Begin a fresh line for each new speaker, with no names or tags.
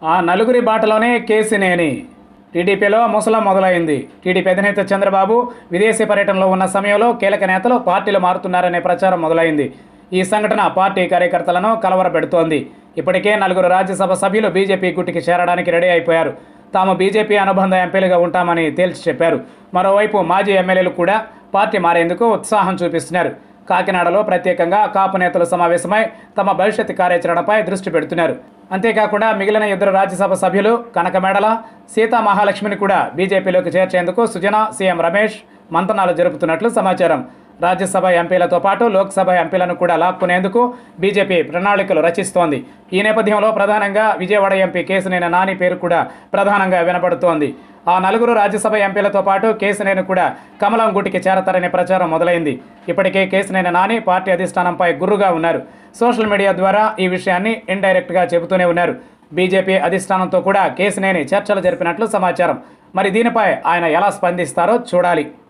ఆ నలుగురి బాటలోనే కేసినేని టీడీపీలో ముసలం మొదలైంది టీడీపీ అధినేత చంద్రబాబు విదేశీ పర్యటనలో ఉన్న సమయంలో కీలక నేతలు పార్టీలు మారుతున్నారనే ప్రచారం మొదలైంది ఈ సంఘటన పార్టీ కార్యకర్తలను కలవరపెడుతోంది ఇప్పటికే నలుగురు రాజ్యసభ సభ్యులు బీజేపీ గుట్టికి చేరడానికి రెడీ అయిపోయారు తాము బీజేపీ అనుబంధ ఎంపీలుగా ఉంటామని తేల్చి చెప్పారు మరోవైపు మాజీ ఎమ్మెల్యేలు కూడా పార్టీ మారేందుకు ఉత్సాహం చూపిస్తున్నారు కాకినాడలో ప్రత్యేకంగా కాపు నేతలు సమావేశమై తమ భవిష్యత్ కార్యాచరణపై దృష్టి పెడుతున్నారు అంతేకాకుండా మిగిలిన ఇద్దరు రాజ్యసభ సభ్యులు కనకమేడల సీతా మహాలక్ష్మిని కూడా బీజేపీలోకి చేర్చేందుకు సుజన సీఎం రమేష్ మంతనాలు జరుపుతున్నట్లు సమాచారం రాజ్యసభ ఎంపీలతో పాటు లోక్సభ ఎంపీలను కూడా లాక్కునేందుకు బీజేపీ ప్రణాళికలు రచిస్తోంది ఈ నేపథ్యంలో ప్రధానంగా విజయవాడ ఎంపీ కేసినేని నాని పేరు కూడా ప్రధానంగా వినపడుతోంది ఆ నలుగురు రాజ్యసభ ఎంపీలతో పాటు కేసినేని కూడా కమలం గుటికి చేరతారనే ప్రచారం మొదలైంది ఇప్పటికే కేసినేని నాని పార్టీ అధిష్టానంపై గుర్రుగా ఉన్నారు సోషల్ మీడియా ద్వారా ఈ విషయాన్ని ఇండైరెక్ట్గా చెబుతూనే ఉన్నారు బీజేపీ అధిష్టానంతో కూడా కేసినేని చర్చలు జరిపినట్లు సమాచారం మరి దీనిపై ఆయన ఎలా స్పందిస్తారో చూడాలి